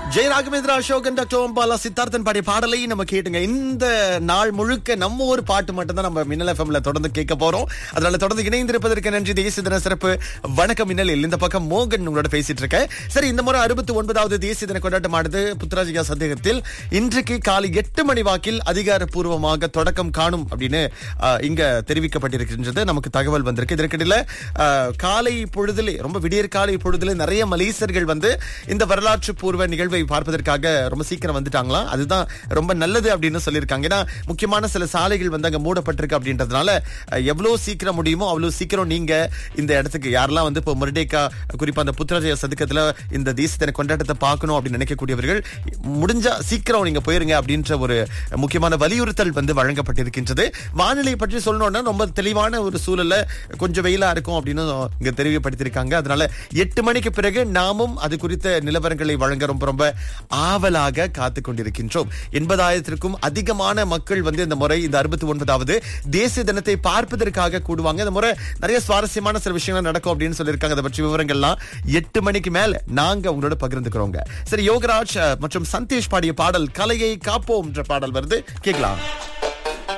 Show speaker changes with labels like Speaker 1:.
Speaker 1: ஜெய ராகவேந்திர அசோகன் டாக்டர் ஓம்பாலா சித்தார்த்தன் பாடிய பாடலை நம்ம கேட்டுங்க இந்த நாள் முழுக்க நம்ம ஒரு பாட்டு மட்டும் தான் நம்ம மின்னல் எஃப்எம்ல தொடர்ந்து கேட்க போறோம் அதனால தொடர்ந்து இணைந்திருப்பதற்கு நன்றி தேசிய தின சிறப்பு வணக்கம் மின்னலில் இந்த பக்கம் மோகன் உங்களோட பேசிட்டு இருக்கேன் சரி இந்த முறை அறுபத்தி ஒன்பதாவது தேசிய தின கொண்டாட்டமானது புத்ராஜிகா சந்தேகத்தில் இன்றைக்கு காலை எட்டு மணி வாக்கில் அதிகாரப்பூர்வமாக தொடக்கம் காணும் அப்படின்னு ஆஹ், இங்க தெரிவிக்கப்பட்டிருக்கின்றது நமக்கு தகவல் வந்திருக்கு இதற்கிடையில ஆஹ், காலை பொழுதிலே ரொம்ப விடியற் காலை பொழுதிலே நிறைய மலேசியர்கள் வந்து இந்த வரலாற்று பூர்வ நிகழ்வை பார்ப்பதற்காக ரொம்ப சீக்கிரம் வந்துட்டாங்களாம் அதுதான் ரொம்ப நல்லது அப்படின்னு சொல்லியிருக்காங்க ஏன்னா முக்கியமான சில சாலைகள் வந்து அங்க மூடப்பட்டிருக்கு அப்படின்றதுனால அஹ், எவ்வளவு சீக்கிரம் முடியுமோ அவ்வளவு சீக்கிரம் நீங்க இந்த இடத்துக்கு யாரெல்லாம் வந்து இப்போ முரடேக்கா குறிப்பா அந்த புத்திரஜய சதுக்கத்துல இந்த தேசத்தின கொண்டாட்டத்தை பார்க்கணும் அப்படின்னு நினைக்கக்கூடியவர்கள் முடிஞ்சா சீக்கிரம் நீங்க போயிருங்க அப்படின்ற ஒரு முக்கியமான வலியுறுத்தல் வந்து வழங்கப்பட்டிருக்கின்றது வானிலை பற்றி சொல்லணும்னா ரொம்ப தெளிவான ஒரு சூழல்ல கொஞ்சம் வெயிலா இருக்கும் அப்படின்னு இங்க தெளிவுபடுத்தியிருக்காங்க அதனால எட்டு மணிக்கு பிறகு நாமும் அது குறித்த நிலவரங்களை வழங்க ரொம்ப ரொம்ப ஆவலாக காத்து கொண்டிருக்கின்றோம் எண்பதாயிரத்திற்கும் அதிகமான மக்கள் வந்து இந்த முறை இந்த அறுபத்தி ஒன்பதாவது தேசிய தினத்தை பார்ப்பதற்காக கூடுவாங்க இந்த முறை நிறைய சுவாரஸ்யமான சில விஷயங்கள் நடக்கும் அப்படின்னு சொல்லியிருக்காங்க அதை பற்றி விவரங்கள்லாம் எட்டு மணிக்கு மேல நாங்க உங்களோட பகிர்ந்துக்கிறோங்க சரி யோகராஜ் அஹ், மற்றும் சந்தேஷ் பாடிய பாடல் கலையை காப்போம் என்ற பாடல் வருது கேட்கலாம்